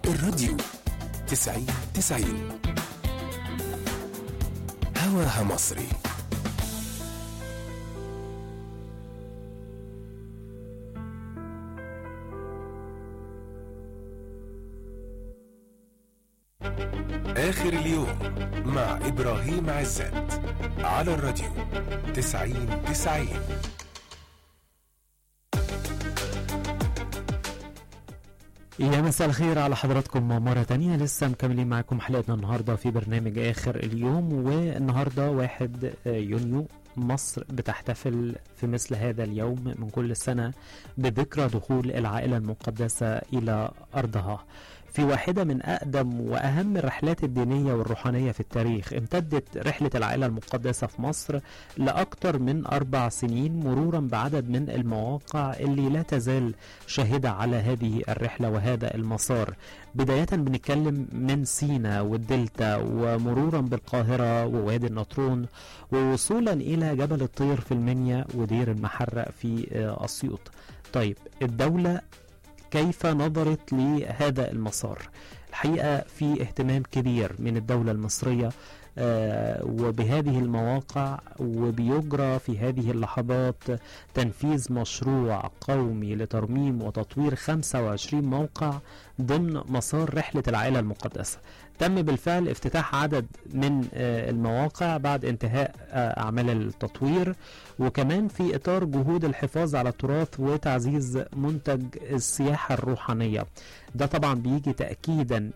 الراديو تسعين تسعين هواها مصري آخر اليوم مع إبراهيم عزت على الراديو تسعين تسعين يا مساء الخير على حضراتكم مرة تانية لسه مكملين معاكم حلقتنا النهاردة في برنامج آخر اليوم والنهاردة واحد يونيو مصر بتحتفل في مثل هذا اليوم من كل سنة بذكرى دخول العائلة المقدسة إلى أرضها في واحدة من أقدم وأهم الرحلات الدينية والروحانية في التاريخ امتدت رحلة العائلة المقدسة في مصر لأكثر من أربع سنين مرورا بعدد من المواقع اللي لا تزال شاهدة على هذه الرحلة وهذا المسار بداية بنتكلم من سينا والدلتا ومرورا بالقاهرة ووادي النطرون ووصولا إلى جبل الطير في المنيا ودير المحرق في أسيوط طيب الدولة كيف نظرت لهذا المسار الحقيقة في اهتمام كبير من الدولة المصرية آه وبهذه المواقع وبيجرى في هذه اللحظات تنفيذ مشروع قومي لترميم وتطوير 25 موقع ضمن مسار رحلة العائلة المقدسة تم بالفعل افتتاح عدد من آه المواقع بعد انتهاء آه أعمال التطوير وكمان في إطار جهود الحفاظ على التراث وتعزيز منتج السياحة الروحانية ده طبعا بيجي تأكيدا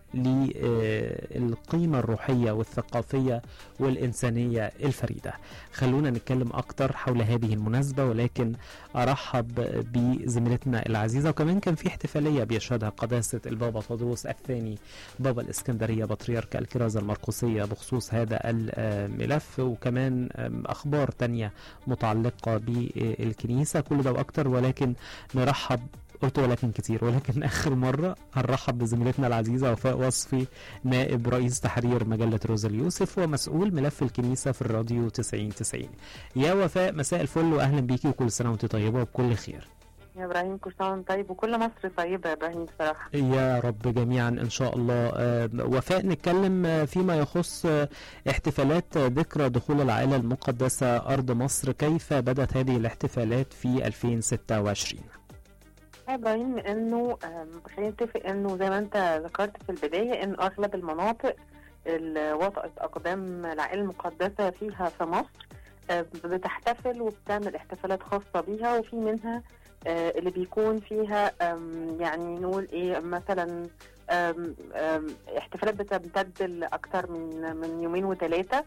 للقيمة الروحية والثقافية والإنسانية الفريدة خلونا نتكلم أكتر حول هذه المناسبة ولكن أرحب بزميلتنا العزيزة وكمان كان في احتفالية بيشهدها قداسة البابا تدروس الثاني بابا الإسكندرية بطريرك الكرازة المرقسية بخصوص هذا الملف وكمان أخبار تانية متعلقة بالكنيسة كل ده وأكتر ولكن نرحب قلت ولكن كتير ولكن اخر مره هنرحب بزميلتنا العزيزه وفاء وصفي نائب رئيس تحرير مجله روزا اليوسف ومسؤول ملف الكنيسه في الراديو 90 90 يا وفاء مساء الفل واهلا بيكي وكل سنه وانت طيبه وبكل خير يا ابراهيم كل سنه وانت طيب وكل مصر طيبه يا ابراهيم بصراحه يا رب جميعا ان شاء الله آه وفاء نتكلم آه فيما يخص آه احتفالات ذكرى دخول العائله المقدسه ارض مصر كيف بدات هذه الاحتفالات في 2026 ابراهيم انه خلينا نتفق انه زي ما انت ذكرت في البدايه ان اغلب المناطق اللي وطأت اقدام العائله المقدسه فيها في مصر بتحتفل وبتعمل احتفالات خاصه بيها وفي منها اللي بيكون فيها يعني نقول ايه مثلا احتفالات بتمتد لاكثر من من يومين وثلاثه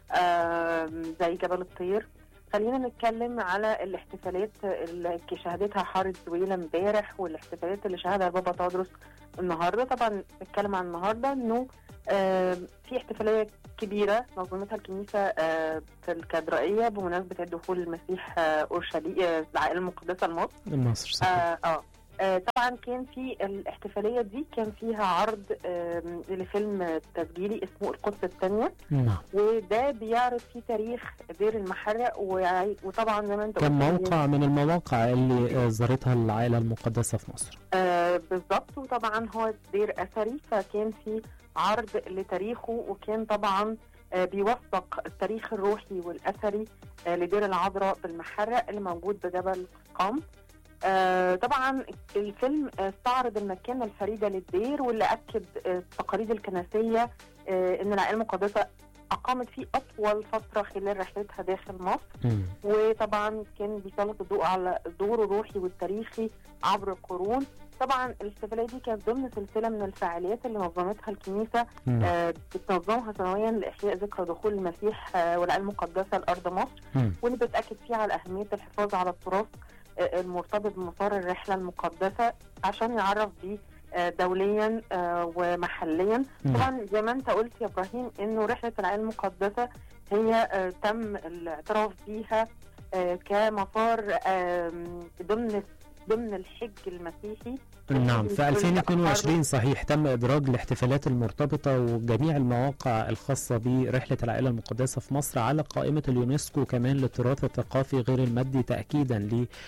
زي جبل الطير خلينا نتكلم على الاحتفالات اللي شهدتها حاره زويله امبارح والاحتفالات اللي شهدها بابا تدرس النهارده طبعا نتكلم عن النهارده انه آه في احتفاليه كبيره نظمتها الكنيسه آه في الكاتدرائيه بمناسبه الدخول المسيح آه اورشليم آه العائله المقدسه لمصر مصر صحيح. آه, آه آه طبعا كان في الاحتفاليه دي كان فيها عرض آه لفيلم تسجيلي اسمه القدس الثانيه نعم وده بيعرض فيه تاريخ دير المحرق وطبعا زي ما انت كم موقع من المواقع اللي زارتها العائله المقدسه في مصر آه بالظبط وطبعا هو دير اثري فكان في عرض لتاريخه وكان طبعا آه بيوثق التاريخ الروحي والاثري آه لدير العذراء بالمحرق اللي موجود بجبل قام آه طبعا الفيلم استعرض المكانه الفريده للدير واللي اكد آه التقاليد الكنسيه آه ان العائله المقدسه اقامت فيه اطول فتره خلال رحلتها داخل مصر م. وطبعا كان بيسلط الضوء على دوره الروحي والتاريخي عبر القرون طبعا الاحتفاليه دي كانت ضمن سلسله من الفعاليات اللي نظمتها الكنيسه م. آه بتنظمها سنويا لاحياء ذكرى دخول المسيح آه والعائله المقدسه لارض مصر م. واللي بتاكد فيها على اهميه الحفاظ على التراث المرتبط بمسار الرحله المقدسه عشان يعرف بيه دوليا ومحليا طبعا زي ما انت قلت يا ابراهيم انه رحله العائله المقدسه هي تم الاعتراف بيها كمسار ضمن ضمن الحج المسيحي نعم في 2022 صحيح تم إدراج الاحتفالات المرتبطة وجميع المواقع الخاصة برحلة العائلة المقدسة في مصر على قائمة اليونسكو كمان للتراث الثقافي غير المادي تأكيدا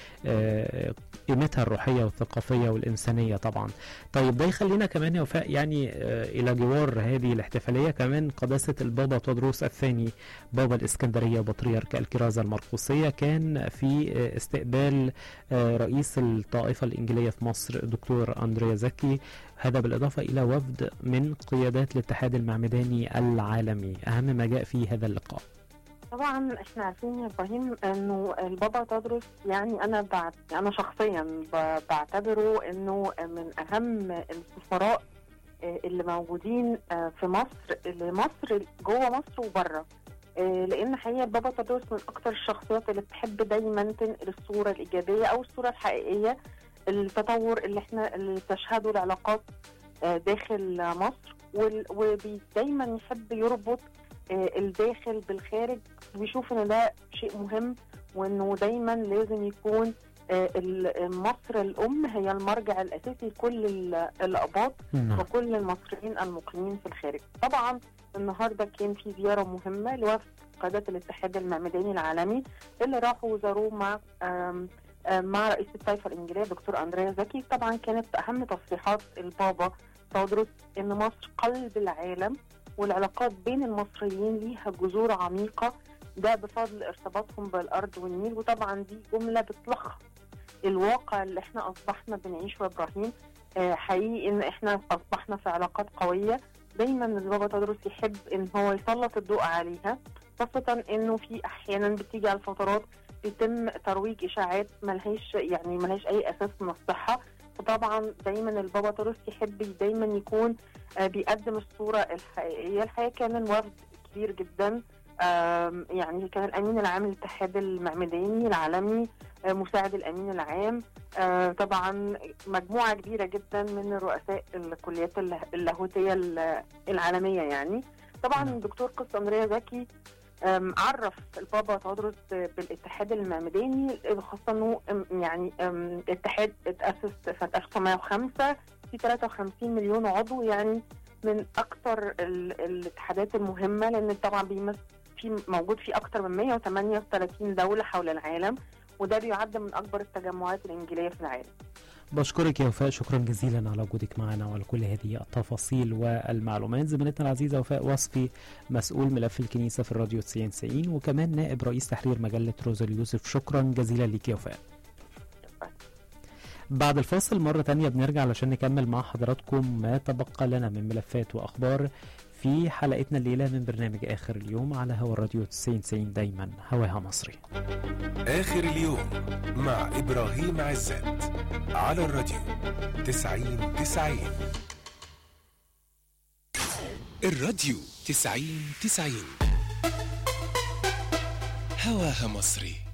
لقيمتها الروحية والثقافية والإنسانية طبعا طيب ده يخلينا كمان يا وفاء يعني آه، إلى جوار هذه الاحتفالية كمان قداسة البابا تدروس الثاني بابا الإسكندرية بطريرك الكرازة المرقسية كان في آه، استقبال آه، رئيس الطائفة الإنجيلية في مصر دكتور أندريا زكي هذا بالإضافة إلى وفد من قيادات الاتحاد المعمداني العالمي أهم ما جاء في هذا اللقاء طبعا احنا عارفين يا ابراهيم انه البابا تدرس يعني انا بعت انا شخصيا ب- بعتبره انه من اهم السفراء آه، اللي موجودين آه، في مصر لمصر جوه مصر وبره آه، لان حقيقه البابا تدرس من اكتر الشخصيات اللي بتحب دايما تنقل الصوره الايجابيه او الصوره الحقيقيه التطور اللي احنا اللي تشهده العلاقات آه، داخل مصر ودايما يحب يربط آه، الداخل بالخارج ويشوف ان ده شيء مهم وانه دايما لازم يكون آه، ال- مصر الام هي المرجع الاساسي لكل ال- الاباط نعم وكل المصريين المقيمين في الخارج طبعا النهارده كان في زياره مهمه لوفد قاده الاتحاد المعمداني العالمي اللي راحوا زاروه مع آم، آم، مع رئيس الطائفه الانجيليه دكتور اندريا زكي طبعا كانت اهم تصريحات البابا تدرس ان مصر قلب العالم والعلاقات بين المصريين ليها جذور عميقه ده بفضل ارتباطهم بالارض والنيل وطبعا دي جمله بتلخص الواقع اللي احنا اصبحنا بنعيشه يا ابراهيم آه، حقيقي ان احنا اصبحنا في علاقات قويه دايما البابا تدرس يحب ان هو يسلط الضوء عليها خاصه انه في احيانا بتيجي على الفترات يتم ترويج اشاعات ملهاش يعني ملهاش اي اساس من الصحه فطبعا دايما البابا تدرس يحب دايما يكون آه، بيقدم الصوره الحقيقيه الحقيقه كان الوفد كبير جدا آم، يعني كان الامين العام للاتحاد المعمداني العالمي آه، مساعد الامين العام آه، طبعا مجموعه كبيره جدا من رؤساء الكليات الله- اللاهوتيه ال- العالميه يعني طبعا نعم. الدكتور قس اندريا زكي آم، عرف البابا تدرس بالاتحاد المعمداني خاصه انه آم، يعني آم، الاتحاد اتاسس سنه 1905 في 53 مليون عضو يعني من اكثر ال- الاتحادات المهمه لان طبعا بيمثل في موجود في اكثر من 138 دوله حول العالم وده بيعد من اكبر التجمعات الانجيليه في العالم بشكرك يا وفاء شكرا جزيلا على وجودك معنا وعلى كل هذه التفاصيل والمعلومات زميلتنا العزيزة وفاء وصفي مسؤول ملف الكنيسة في الراديو 90 وكمان نائب رئيس تحرير مجلة روزا اليوسف شكرا جزيلا ليك يا وفاء بعد الفاصل مرة تانية بنرجع علشان نكمل مع حضراتكم ما تبقى لنا من ملفات وأخبار في حلقتنا الليلة من برنامج آخر اليوم على هوا الراديو 90 دايما هواها مصري آخر اليوم مع إبراهيم عزت على الراديو تسعين تسعين الراديو تسعين تسعين هواها مصري